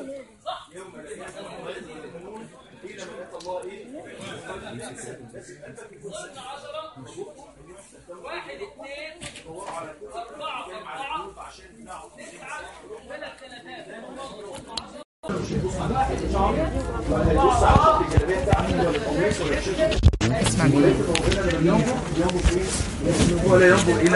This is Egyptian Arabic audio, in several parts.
واحد اثنين أربعة أربعة تسعة ثلاث ثلاثات ولا ينظر الى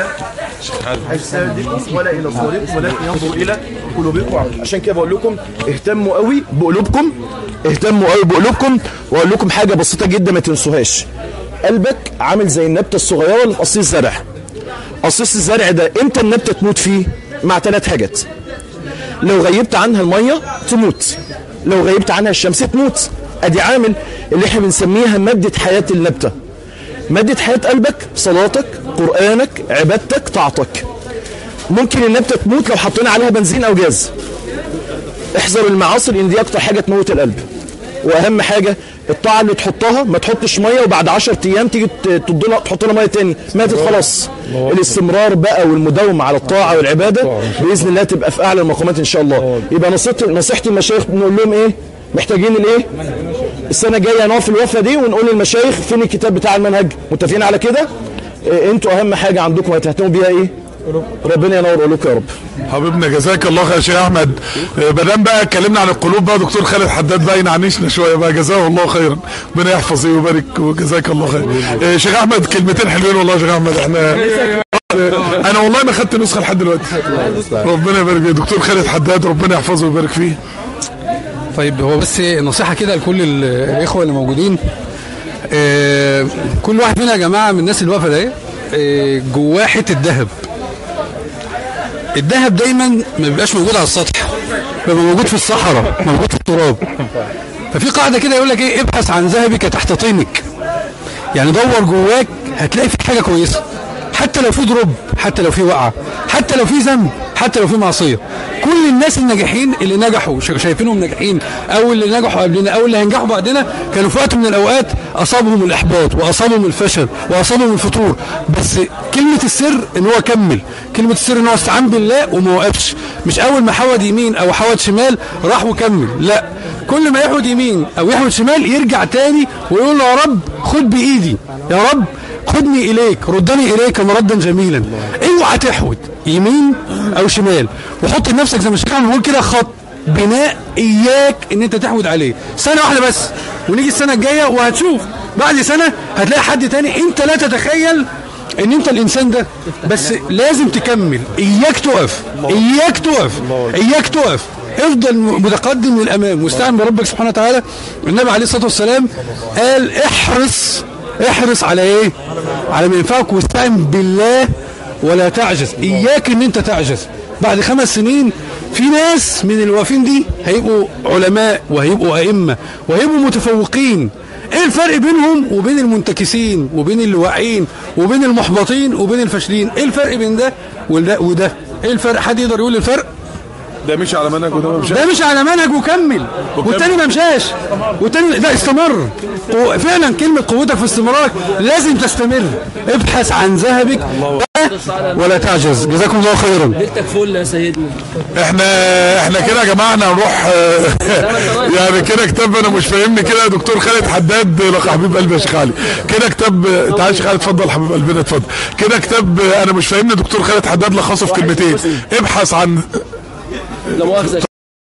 اجسادكم ولا الى صوركم ولكن ينظر الى قلوبكم عشان كده بقول لكم اهتموا قوي بقلوبكم اهتموا قوي بقلوبكم واقول لكم حاجه بسيطه جدا ما تنسوهاش قلبك عامل زي النبته الصغيره اللي في قصيص الزرع قصيص الزرع ده امتى النبته تموت فيه مع ثلاث حاجات لو غيبت عنها الميه تموت لو غيبت عنها الشمس تموت ادي عامل اللي احنا بنسميها ماده حياه النبته مادة حياة قلبك صلاتك قرآنك عبادتك طاعتك ممكن النبتة تموت لو حطينا عليها بنزين أو جاز احذر المعاصي لأن دي أكتر حاجة تموت القلب وأهم حاجة الطاعة اللي تحطها ما تحطش مية وبعد 10 أيام تيجي ت- تدي لها- تحط لها مية تاني ماتت خلاص الاستمرار بقى والمداومة على الطاعة والعبادة بإذن الله تبقى في أعلى المقامات إن شاء الله يبقى نصيحتي نصيحتي المشايخ نقول لهم إيه محتاجين الايه السنه الجايه نقف في الوقفه دي ونقول للمشايخ فين الكتاب بتاع المنهج متفقين على كده إيه انتوا اهم حاجه عندكم هتهتموا بيها ايه ربنا ينور قلوبكم يا رب حبيبنا جزاك الله خير يا شيخ احمد آه، ما دام بقى اتكلمنا عن القلوب بقى دكتور خالد حداد بقى ينعنشنا شويه بقى جزاه الله خيرا ربنا يحفظه ويبارك وجزاك الله خير آه، شيخ احمد كلمتين حلوين والله يا شيخ احمد احنا آه، انا والله ما خدت نسخه لحد دلوقتي ربنا يبارك فيه دكتور خالد حداد ربنا يحفظه ويبارك فيه طيب هو بس نصيحة كده لكل ال- الإخوة اللي موجودين آه، كل واحد فينا يا جماعة من الناس اللي واقفة ده آه، جواه حتة ذهب الذهب دايما ما بيبقاش موجود على السطح بيبقى موجود في الصحراء موجود في التراب ففي قاعدة كده يقول لك ايه ابحث عن ذهبك تحت طينك يعني دور جواك هتلاقي في حاجة كويسة حتى لو في ضرب حتى لو في وقعة حتى لو في ذنب حتى لو في معصية كل الناس الناجحين اللي نجحوا شا- شايفينهم ناجحين او اللي نجحوا قبلنا او اللي هينجحوا بعدنا كانوا في وقت من الاوقات اصابهم الاحباط واصابهم الفشل واصابهم الفتور بس كلمة السر ان هو كمل كلمة السر ان هو استعان بالله وما وقفش مش اول ما حود يمين او حود شمال راح وكمل لا كل ما يحود يمين او يحود شمال يرجع تاني ويقول له يا رب خد بايدي يا رب خدني اليك ردني اليك مردا جميلا اوعى تحود يمين او شمال وحط لنفسك زي ما الشيخ عم بيقول كده خط بناء اياك ان انت تحود عليه سنه واحده بس ونيجي السنه الجايه وهتشوف بعد سنه هتلاقي حد تاني انت لا تتخيل ان انت الانسان ده بس لازم تكمل اياك تقف اياك تقف اياك تقف افضل متقدم للامام واستعن بربك سبحانه وتعالى النبي عليه الصلاه والسلام قال احرص احرص على ايه على ما ينفعك واستعن بالله ولا تعجز اياك ان انت تعجز بعد خمس سنين في ناس من الوافين دي هيبقوا علماء وهيبقوا ائمه وهيبقوا متفوقين ايه الفرق بينهم وبين المنتكسين وبين اللي واقعين وبين المحبطين وبين الفاشلين ايه الفرق بين ده وده وده ايه الفرق حد يقدر يقول الفرق ده مش على منهج وده مش ده مش على منهج وكمل والتاني ما مشاش والتاني ده استمر قو- فعلا كلمة قوتك في استمرارك لازم تستمر ابحث عن ذهبك ولا تعجز جزاكم الله خيرا ليلتك فل يا سيدنا احنا احنا كده يا جماعه احنا هنروح يعني كده كتاب انا مش فاهمني كده يا دكتور خالد حداد لك حبيب قلبي يا شيخ علي كده كتاب تعال يا شيخ خالد اتفضل حبيب قلبنا اتفضل كده كتاب انا مش فاهمني دكتور خالد حداد لخصه في كلمتين ابحث عن لا مؤاخذة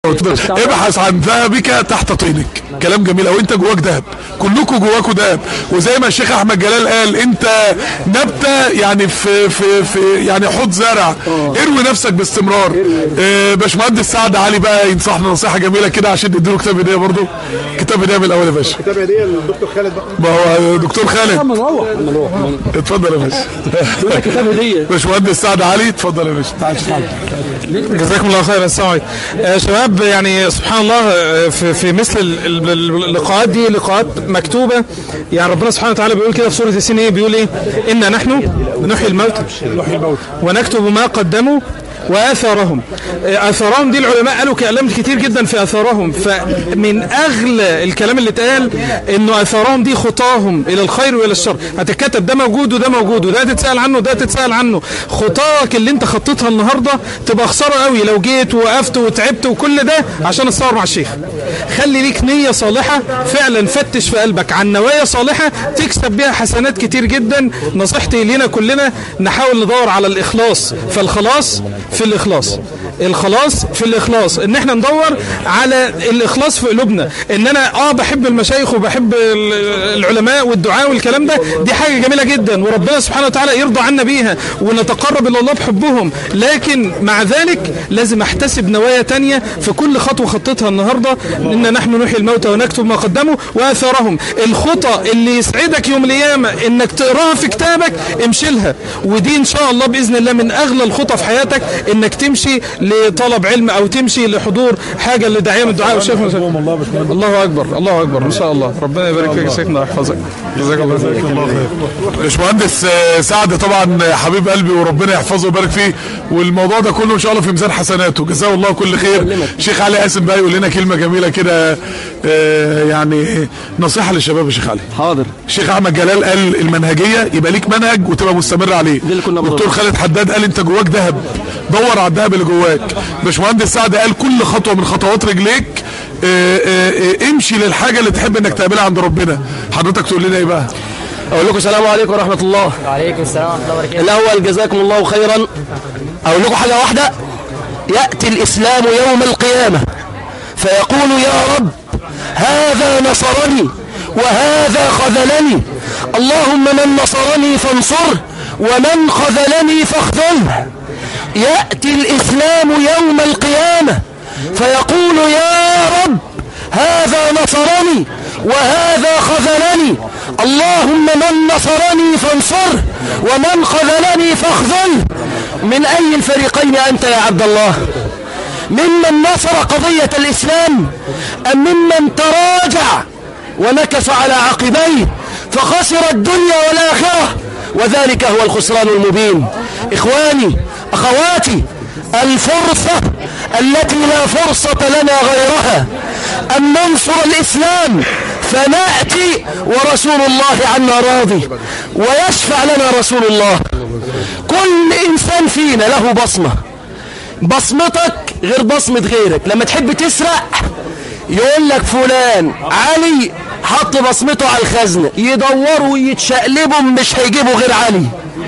ابحث عن ذهبك تحت طينك كلام جميل او انت جواك ذهب كلكم جواكوا ذهب وزي ما الشيخ احمد جلال قال انت نبته يعني في في في يعني حوض زرع اروي نفسك باستمرار آه، باشمهندس سعد علي بقى ينصحنا نصيحه جميله كده عشان نديله كتاب هديه برضه كتاب هديه من الاول يا باشا كتاب هديه للدكتور خالد بقى ما هو دكتور خالد نروح نروح اتفضل يا باشا كتاب هدية باشمهندس سعد علي اتفضل يا باشا تعال شوف جزاكم الله خير السلام عليكم آه، شباب يعني سبحان الله آه، في, في مثل ال- ال- اللقاءات دي لقاءات مكتوبه يعني ربنا سبحانه وتعالى بيقول كده في سوره السين ايه بيقول ايه انا نحن نحيي الموت ونكتب ما قدموا واثارهم اثارهم دي العلماء قالوا كلام كتير جدا في اثارهم فمن اغلى الكلام اللي اتقال انه اثارهم دي خطاهم الى الخير والى الشر هتتكتب ده موجود وده موجود وده تتسال عنه وده تتسال عنه خطاك اللي انت خطيتها النهارده تبقى خساره قوي لو جيت ووقفت وتعبت وكل ده عشان اتصور مع الشيخ خلي ليك نيه صالحه فعلا فتش في قلبك عن نوايا صالحه تكسب بيها حسنات كتير جدا نصيحتي لينا كلنا نحاول ندور على الاخلاص فالخلاص في الاخلاص الخلاص في الاخلاص ان احنا ندور على الاخلاص في قلوبنا ان انا اه بحب المشايخ وبحب ال- العلماء والدعاء والكلام ده دي حاجه جميله جدا وربنا سبحانه وتعالى يرضى عنا بيها ونتقرب الى الله بحبهم لكن مع ذلك لازم احتسب نوايا تانية في كل خطوه خطيتها النهارده ان نحن نحيي الموتى ونكتب ما قدموا واثارهم الخطى اللي يسعدك يوم القيامه انك تقراها في كتابك امشي لها ودي ان شاء الله باذن الله من اغلى الخطى في حياتك انك تمشي لطلب علم او تمشي لحضور حاجه لداعيه من الدعاء والشيخ الله اكبر الله اكبر ان شاء الله ربنا يبارك فيك يا شيخنا ويحفظك جزاك الله خير باشمهندس آه، سعد طبعا آه، حبيب قلبي وربنا يحفظه ويبارك فيه والموضوع ده كله ان شاء الله في ميزان حسناته جزاه الله كل خير شيخ علي قاسم بقى يقول لنا كلمه جميله كده آه، يعني نصيحه للشباب يا شيخ علي حاضر الشيخ احمد جلال قال المنهجيه يبقى ليك منهج وتبقى مستمر عليه اللي كنا دكتور بنقوله. خالد حداد قال انت جواك ذهب دور على الذهب اللي جواك باشمهندس سعد قال كل خطوه من خطوات رجليك آه، آه، آه، امشي للحاجه اللي تحب انك تقابلها عند ربنا حضرتك تقول لنا ايه بقى اقول لكم السلام عليكم ورحمه الله وعليكم السلام ورحمة الله وبركاته الاول جزاكم الله خيرا اقول لكم حاجه واحده ياتي الاسلام يوم القيامه فيقول يا رب هذا نصرني وهذا خذلني اللهم من نصرني فانصره ومن خذلني فاخذله ياتي الاسلام يوم القيامه فيقول يا رب هذا نصرني وهذا خذلني اللهم من نصرني فانصره ومن خذلني فاخذله من أي الفريقين أنت يا عبد الله ممن نصر قضية الإسلام أم ممن تراجع ونكس على عقبيه فخسر الدنيا والآخرة وذلك هو الخسران المبين إخواني أخواتي الفرصة التي لا فرصة لنا غيرها أن ننصر الإسلام فنأتي ورسول الله عنا راضي ويشفع لنا رسول الله كل إنسان فينا له بصمة بصمتك غير بصمة غيرك لما تحب تسرق يقول لك فلان علي حط بصمته على الخزنة يدوروا ويتشقلبوا مش هيجيبوا غير علي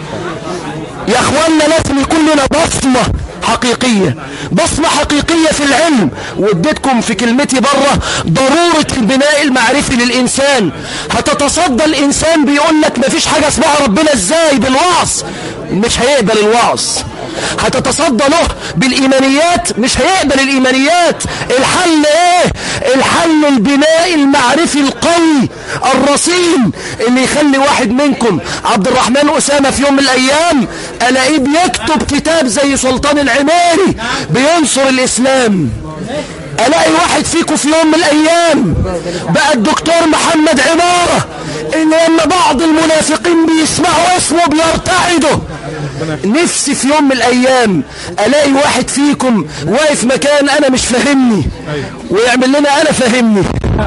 يا اخوانا لازم يكون لنا بصمة حقيقية بصمة حقيقية في العلم واديتكم في كلمتي بره ضرورة البناء المعرفي للإنسان هتتصدى الإنسان بيقول لك مفيش حاجة اسمها ربنا ازاي بالوعظ مش هيقبل الوعظ هتتصدى له بالإيمانيات مش هيقبل الإيمانيات الحل ايه الحل البناء المعرفي القوي الرصين اللي يخلي واحد منكم عبد الرحمن أسامة في يوم من الأيام ألاقيه بيكتب كتاب زي سلطان العماري بينصر الإسلام الاقي واحد فيكم في يوم من الايام بقى الدكتور محمد عمارة ان لما بعض المنافقين بيسمعوا اسمه بيرتعدوا نفسي في يوم من الايام الاقي واحد فيكم واقف مكان انا مش فاهمني ويعمل لنا انا فاهمني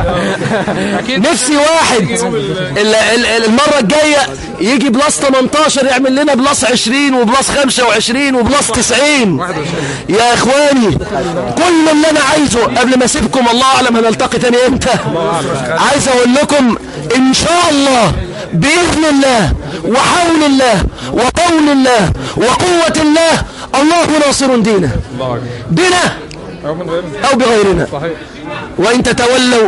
نفسي واحد ال- ال- المرة الجاية يجي بلس 18 يعمل لنا بلس 20 وبلس 25 وبلس 90 يا اخواني كل اللي انا عايزه قبل ما اسيبكم الله اعلم هنلتقي تاني امتى عايز اقول لكم ان شاء الله باذن الله وحول الله وقول الله وقوة الله الله ناصر دينه بنا او بغيرنا وان تتولوا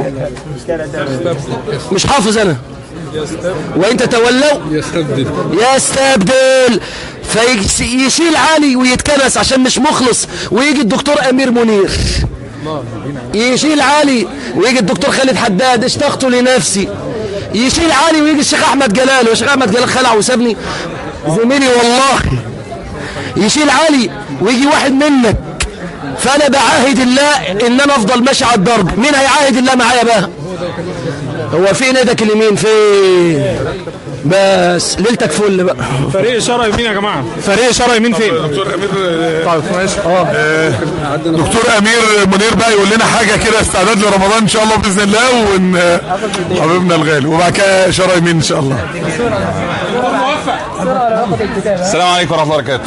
مش حافظ انا وان تتولوا يستبدل يستبدل فيشيل علي ويتكنس عشان مش مخلص ويجي الدكتور امير منير يشيل علي ويجي الدكتور خالد حداد اشتقت لنفسي يشيل علي ويجي الشيخ احمد جلال والشيخ احمد جلال خلع وسابني زميلي والله يشيل علي ويجي واحد منك فانا بعاهد الله ان انا افضل ماشي على الضرب مين هيعاهد الله معايا بقى هو فين ايدك اليمين فين بس ليلتك فل بقى فريق اشاره يمين يا جماعه فريق اشاره يمين فين دكتور امير طيب ماشي دكتور امير منير بقى يقول لنا حاجه كده استعداد لرمضان ان شاء الله باذن الله ون حبيبنا الغالي وبعد كده اشاره يمين ان شاء الله السلام عليكم ورحمه الله وبركاته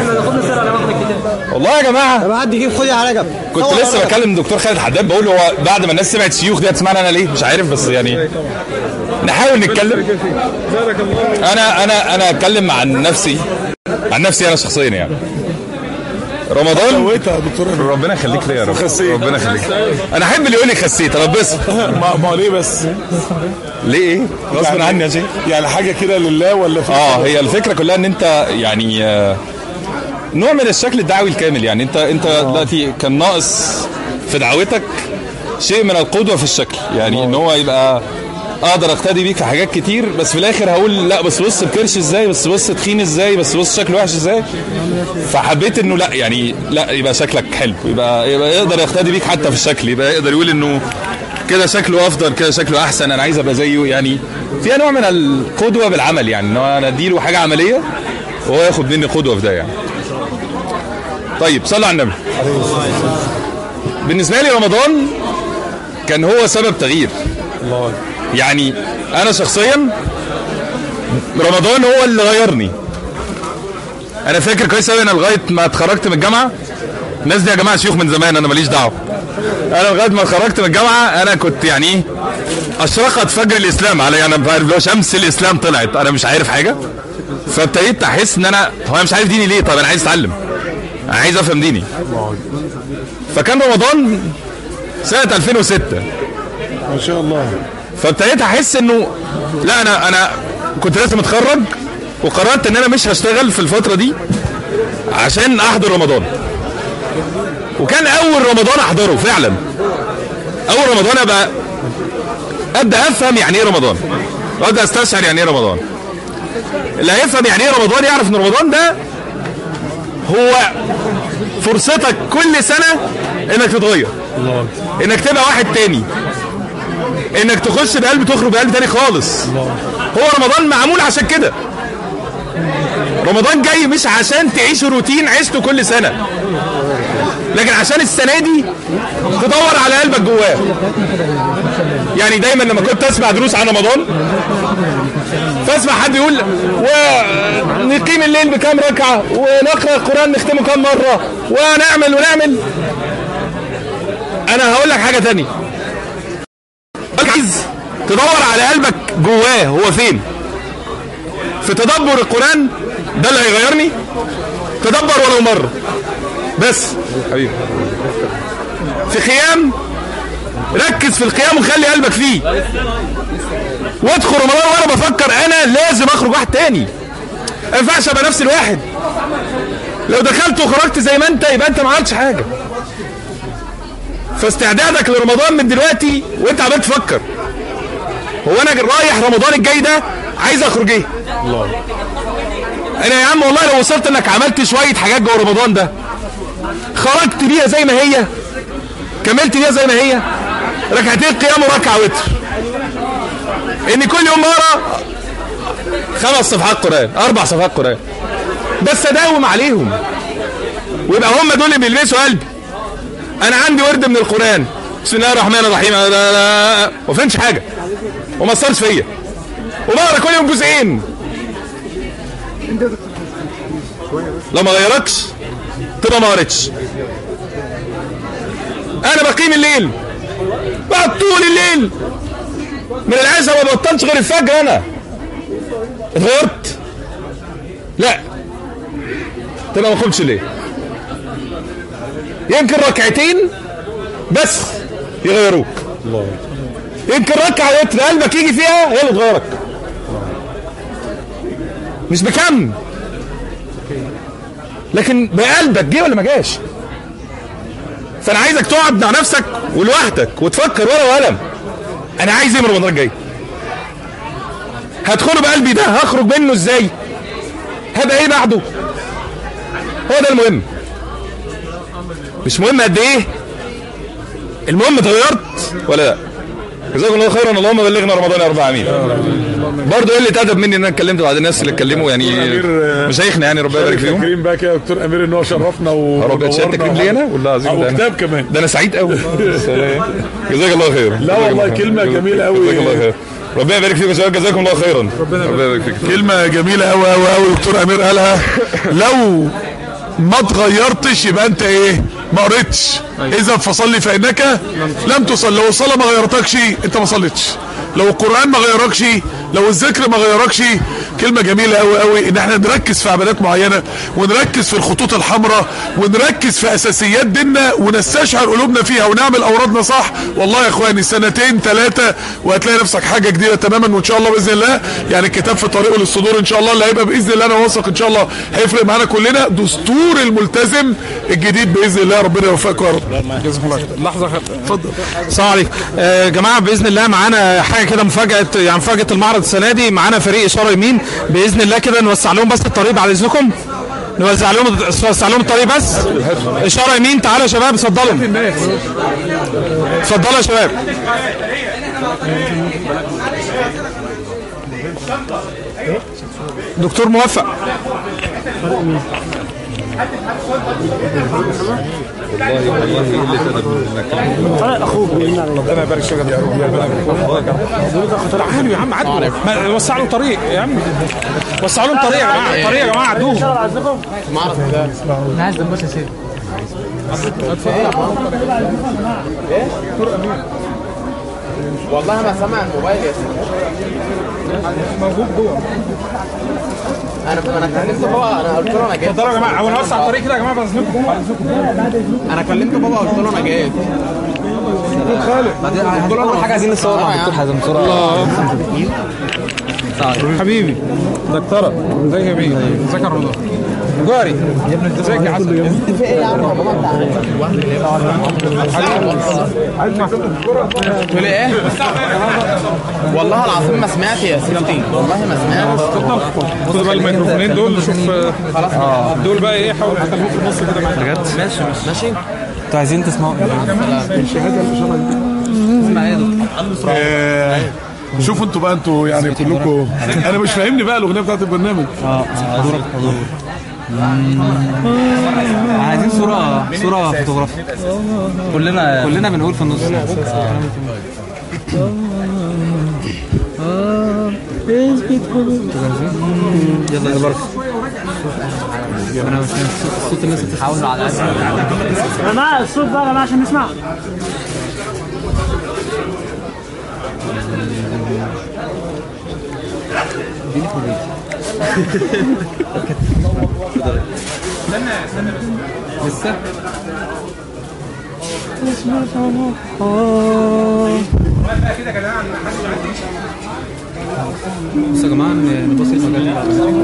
والله يا جماعه ما حد يجيب خدي على جنب كنت لسه بكلم دكتور خالد حداد بقول هو بعد ما الناس سمعت شيوخ دي هتسمعنا انا ليه مش عارف بس يعني نحاول نتكلم انا انا انا اتكلم عن نفسي عن نفسي انا شخصيا يعني رمضان سويتها يا دكتور امير ربنا يخليك ليا يا رب خسيت. ربنا يخليك انا احب اللي يقول لي خسيت انا بس ما ما هو ليه بس ليه ايه غصب عني يا شيخ يعني حاجه كده لله ولا في اه هي الفكره كلها ان انت يعني آه، نوع من الشكل الدعوي الكامل يعني انت انت دلوقتي كان ناقص في دعوتك شيء من القدوه في الشكل يعني ان هو يبقى اقدر اقتدي بيك في حاجات كتير بس في الاخر هقول لا بس بص بكرش ازاي بس بص تخين ازاي بس بص شكله وحش ازاي فحبيت انه لا يعني لا يبقى شكلك حلو يبقى يبقى يقدر يقتدي بيك حتى في الشكل يبقى يقدر يقول انه كده شكله افضل كده شكله احسن انا عايز ابقى زيه يعني فيها نوع من القدوه بالعمل يعني ان هو انا اديله حاجه عمليه وهو ياخد مني قدوه في ده يعني طيب صلوا على النبي بالنسبه لي رمضان كان هو سبب تغيير يعني انا شخصيا رمضان هو اللي غيرني انا فاكر كويس قوي انا لغايه ما اتخرجت من الجامعه الناس دي يا جماعه شيوخ من زمان انا ماليش دعوه انا لغايه ما اتخرجت من الجامعه انا كنت يعني ايه اشرقت فجر الاسلام علي انا بعرف لو شمس الاسلام طلعت انا مش عارف حاجه فابتديت احس ان انا هو انا مش عارف ديني ليه طب انا عايز اتعلم انا عايز افهم ديني فكان رمضان سنه 2006 ما شاء الله فابتديت احس انه لا انا انا كنت لسه متخرج وقررت ان انا مش هشتغل في الفتره دي عشان احضر رمضان وكان اول رمضان احضره فعلا اول رمضان ابقى ابدا افهم يعني ايه رمضان وابدا استشعر يعني ايه رمضان اللي هيفهم يعني ايه رمضان يعرف ان رمضان ده هو فرصتك كل سنه انك تتغير انك تبقى واحد تاني انك تخش بقلب تخرج بقلب تاني خالص هو رمضان معمول عشان كده رمضان جاي مش عشان تعيش روتين عشته كل سنة لكن عشان السنة دي تدور على قلبك جواه يعني دايما لما كنت اسمع دروس عن رمضان فاسمع حد يقول ونقيم الليل بكام ركعة ونقرأ القرآن نختمه كام مرة ونعمل ونعمل انا هقول لك حاجة تانية عايز تدور على قلبك جواه هو فين في تدبر القرآن ده اللي هيغيرني تدبر ولو مرة بس حبيبي في خيام ركز في القيام وخلي قلبك فيه وادخل رمضان وانا بفكر انا لازم اخرج واحد تاني ما ينفعش ابقى نفس الواحد لو دخلت وخرجت زي ما انت يبقى انت ما عملتش حاجه فاستعدادك لرمضان من دلوقتي وانت عمال تفكر هو انا رايح رمضان الجاي ده عايز اخرج ايه انا يا عم والله لو وصلت انك عملت شويه حاجات جوه رمضان ده خرجت بيها زي ما هي كملت بيها زي ما هي ركعتين قيام وركعه وتر ان كل يوم مره خمس صفحات قران اربع صفحات قران بس اداوم عليهم ويبقى هم دول اللي بيلبسوا قلبي انا عندي ورد من القران بسم الله الرحمن الرحيم لا لا لا ما فهمش حاجه وما اثرش فيا وبقرا كل يوم جزئين لو ما غيركش تبقى ما قريتش انا بقيم الليل بقعد طول الليل من العشاء ما بطلش غير الفجر انا اتغيرت لا تبقى ما قمتش ليه يمكن ركعتين بس يغيروك يمكن ركعه وتر قلبك يجي فيها هي اللي تغيرك مش بكم لكن بقلبك جه ولا ما جاش فانا عايزك تقعد مع نفسك ولوحدك وتفكر ورقه وقلم انا عايز ايه من رمضان الجاي هدخله بقلبي ده هخرج منه ازاي هبقى ايه بعده هو ده المهم مش مهم قد ايه المهم اتغيرت ولا لا جزاكم الله خيرا اللهم بلغنا رمضان يا رب العالمين برضه قله ادب مني ان انا اتكلمت بعد الناس اللي اتكلموا يعني مشايخنا يعني ربنا يبارك فيهم تكريم بقى كده يا دكتور امير ان هو شرفنا و رب شهاده تكريم لي انا والله العظيم او ده أنا- كتاب كمان ده انا سعيد قوي سلام. جزاك الله خير لا والله كلمه جميله قوي جزاك الله خير ربنا يبارك فيكم يا شباب جزاكم الله خيرا ربنا يبارك فيكم كلمة جميلة أوي أوي أوي دكتور أمير قالها لو ما اتغيرتش يبقى أنت إيه؟ ما قريتش إذا فصلي فإنك لم تصل لو الصلاة ما غيرتكش أنت ما صليتش لو القرآن ما غيركش لو الذكر ما غيركش كلمة جميلة قوي قوي ان احنا نركز في عبادات معينة ونركز في الخطوط الحمراء ونركز في اساسيات ديننا ونستشعر قلوبنا فيها ونعمل اورادنا صح والله يا اخواني سنتين ثلاثة وهتلاقي نفسك حاجة جديدة تماما وان شاء الله باذن الله يعني الكتاب في طريقه للصدور ان شاء الله اللي هيبقى باذن الله انا واثق ان شاء الله هيفرق معانا كلنا دستور الملتزم الجديد باذن الله ربنا يوفقكم يا رب لحظه اتفضل السلام عليكم آه، يا جماعه باذن الله معانا حاجه كده مفاجاه يعني مفاجاه المعرض السنه دي معانا فريق اشاره يمين باذن الله كده نوسع لهم بس الطريق بعد اذنكم نوزع لهم نوسع لهم الطريق بس اشاره يمين تعالوا يا شباب اتفضلوا اتفضلوا يا شباب دكتور موفق ربنا يبارك فيك يا رب تعالوا يا عم عدوا ما- وسع له طريق يا عم وسع لهم طريق يا جماعه طريق يا جماعه عدوه والله ما سمع الموبايل يا سيدي موجود جوه انا انا كلمت بابا انا قلت له انا جاي اتفضلوا يا جماعه هو نوسع الطريق كده يا جماعه بعد اذنكم بعد اذنكم انا كلمت بابا قلت له انا جاي بعدين اول حاجه عايزين نصور مع الدكتور حازم بسرعه حبيبي دكتوره ازيك يا بيه ازيك يا رضا جاري يا ابني ازيك يا حسن في ايه يا عم ماما انت قلت لي ايه والله العظيم ما سمعت يا ستي والله ما سمعت خد بقى الميكروفونين دول شوف آه، دول بقى ايه حاول تخلوه في النص كده معاك بجد ماشي ماشي انتوا عايزين تسمعوا آه، شوفوا انتوا بقى انتوا يعني كلكم انا مش فاهمني بقى الاغنيه بتاعت البرنامج حضورك حضور عايزين صورة صورة فوتوغرافية كلنا كلنا بنقول في النص يلا يا بركة انا مش فاهم صوت الناس بتتعود على قد يا جماعه الصوت بقى يا جماعه عشان نسمع لسه بصوا يا جماعه نبص المجال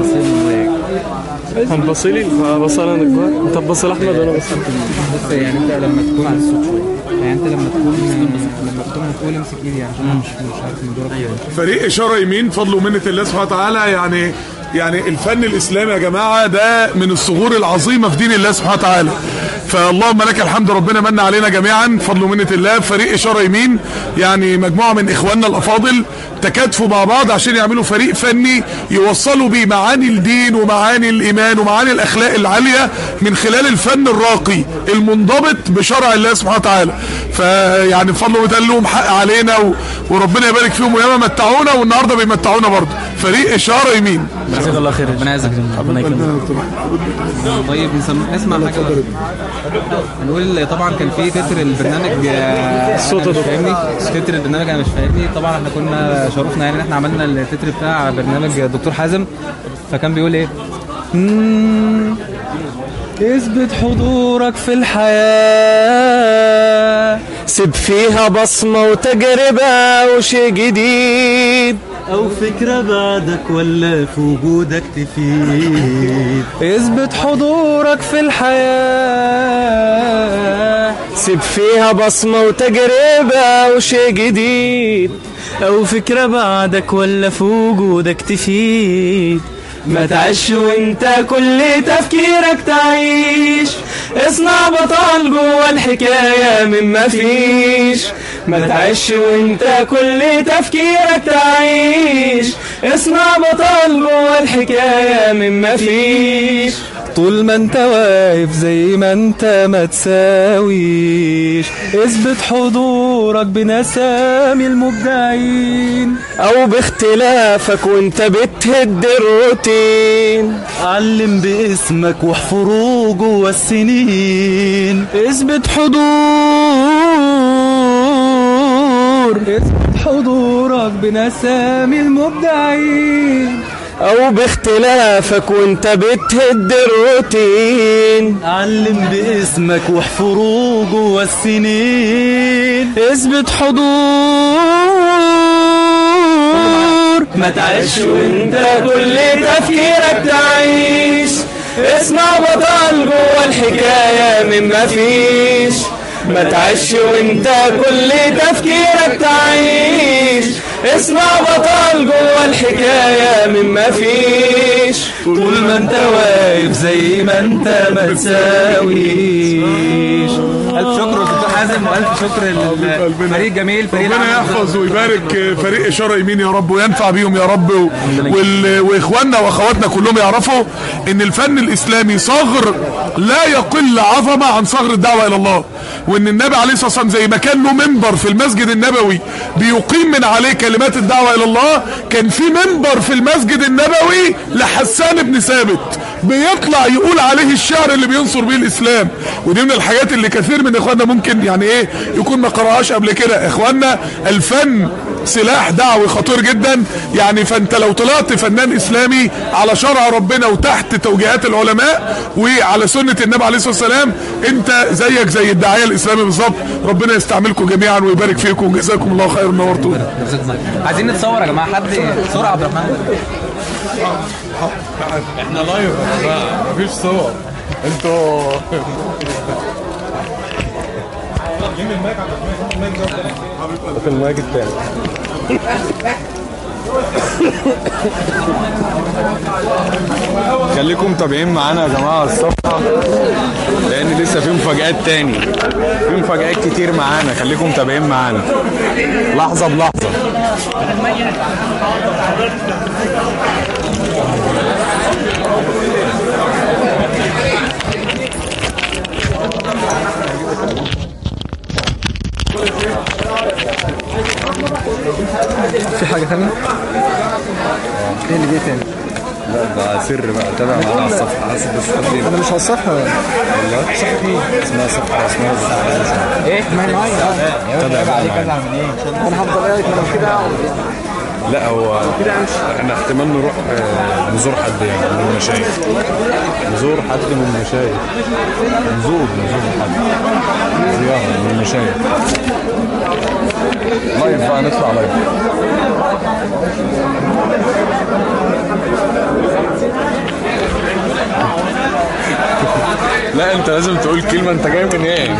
هنبص لي بص انا كبار انت تبص لاحمد وانا بص بص يعني انت لما تكون على الصوت شويه يعني انت لما تكون لما تكون هتقول امسك ايدي يعني عشان أنا مش مش عارف الموضوع ده فريق اشاره يمين فضل ومنه الله سبحانه وتعالى يعني يعني الفن الاسلامي يا جماعه ده من الثغور العظيمه في دين الله سبحانه وتعالى فاللهم لك الحمد ربنا من علينا جميعا فضل ومنه الله فريق اشاره يمين يعني مجموعه من اخواننا الافاضل تكاتفوا مع بعض عشان يعملوا فريق فني يوصلوا بيه معاني الدين ومعاني الايمان ومعاني الاخلاق العاليه من خلال الفن الراقي المنضبط بشرع الله سبحانه وتعالى فيعني بفضل ومنه الله لهم حق علينا و... وربنا يبارك فيهم وياما متعونا والنهارده بيمتعونا برضه فريق اشاره يمين جزاك الله خير ربنا يعزك ربنا يكرمك طيب نسمع اسمع حاجه بقى. هنقول طبعا كان في تتر البرنامج الصوت مش فاهمني تتر البرنامج انا مش فاهمني طبعا احنا كنا شرفنا يعني ان احنا عملنا التتر بتاع برنامج الدكتور حازم فكان بيقول ايه مم، اثبت حضورك في الحياه سيب فيها بصمة وتجربة وشي جديد أو فكرة بعدك ولا في وجودك تفيد اثبت حضورك في الحياة سيب فيها بصمة وتجربة وشي جديد أو فكرة بعدك ولا في وجودك تفيد ما تعيش وانت كل تفكيرك تعيش اصنع بطل جوه الحكاية من ما فيش ما تعيش وانت كل تفكيرك تعيش اصنع بطل جوه الحكاية من ما فيش طول ما انت واقف زي ما انت ما تساويش اثبت حضورك بنسامي المبدعين او باختلافك وانت بتهد الروتين علم باسمك واحفره جوه السنين اثبت حضور اثبت حضورك بنسامي المبدعين او باختلافك وانت بتهد الروتين علم باسمك واحفره جوه السنين اثبت حضور ما تعيش وانت كل تفكيرك تعيش اسمع بطل جوه الحكاية مما فيش ما تعيش وانت كل تفكيرك تعيش اسمع بطل جوه الحكاية مما فيش طول ما انت واقف زي ما انت ما تساويش الف شكر للدكتور حازم والف شكر للفريق الجميل فريق ربنا العمل يحفظ ويبارك فريق اشاره يمين يا رب وينفع بيهم يا رب و- وال... واخواننا واخواتنا كلهم يعرفوا ان الفن الاسلامي صغر لا يقل عظمه عن صغر الدعوه الى الله وان النبي عليه الصلاه والسلام زي ما كان له منبر في المسجد النبوي بيقيم من عليه كلمات الدعوه الى الله كان في منبر في المسجد النبوي لحسان بن ثابت بيطلع يقول عليه الشعر اللي بينصر بيه الاسلام ودي من الحاجات اللي كثير من اخواننا ممكن يعني ايه يكون ما قراهاش قبل كده اخواننا الفن سلاح دعوي خطير جدا يعني فانت لو طلعت فنان اسلامي على شرع ربنا وتحت توجيهات العلماء وعلى سنه النبي عليه الصلاه والسلام انت زيك زي الداعيه الاسلامي بالظبط ربنا يستعملكم جميعا ويبارك فيكم وجزاكم الله خير نورتونا عايزين نتصور يا جماعه حد صوره عبد الرحمن احنا لايف مفيش صور انتوا في المايك التاني خليكم متابعين معانا يا جماعه على الصفحه لان لسه في مفاجآت تاني في مفاجآت كتير معانا خليكم متابعين معانا لحظه بلحظه في حاجه ثانيه ايه اللي جه تاني لا ده سر بقى تابع معانا على الصفحه حاسس بس حد انا مش على الصفحه والله صفحه ايه اسمها صفحه اسمها ايه ما هي معايا تابع بقى معانا انا هفضل قاعد ما انا كده لا هو احنا احتمال نروح آه، نزور حد يعني من المشايخ نزور حد من المشايخ نزور نزور حد زيارة من المشايخ لايف بقى نطلع لايف لا انت لازم تقول كلمة انت جاي من ايه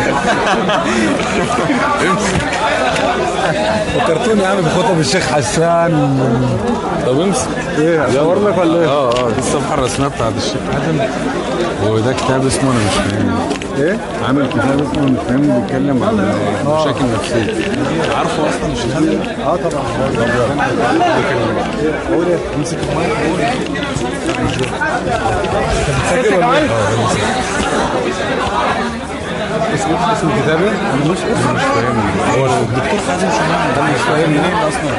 فكرتوني يا عم بخطب الشيخ حسان طب امسك ايه اصور لك ولا ايه؟ اه اه دي الصفحة الرسمية بتاعت الشيخ حاتم وده كتاب اسمه انا مش فاهم ايه؟ عامل كتاب اسمه انا مش فاهم بيتكلم عن المشاكل النفسية عارفه اصلا الشيخ حاتم؟ اه طبعا قول ايه؟ امسك المايك قول اسم الكتاب ايه؟ انا مش مش فاهم هو الدكتور حازم شمال ده مش فاهم منين اصلا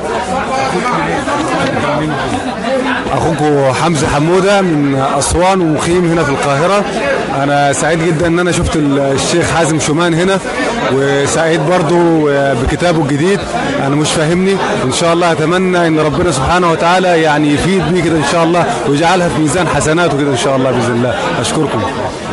اخوكم حمزه حموده من اسوان ومقيم هنا في القاهره انا سعيد جدا ان انا شفت الشيخ حازم شومان هنا وسعيد برضو بكتابه الجديد انا مش فاهمني ان شاء الله اتمنى ان ربنا سبحانه وتعالى يعني يفيد بيه كده ان شاء الله ويجعلها في ميزان حسناته كده ان شاء الله باذن الله اشكركم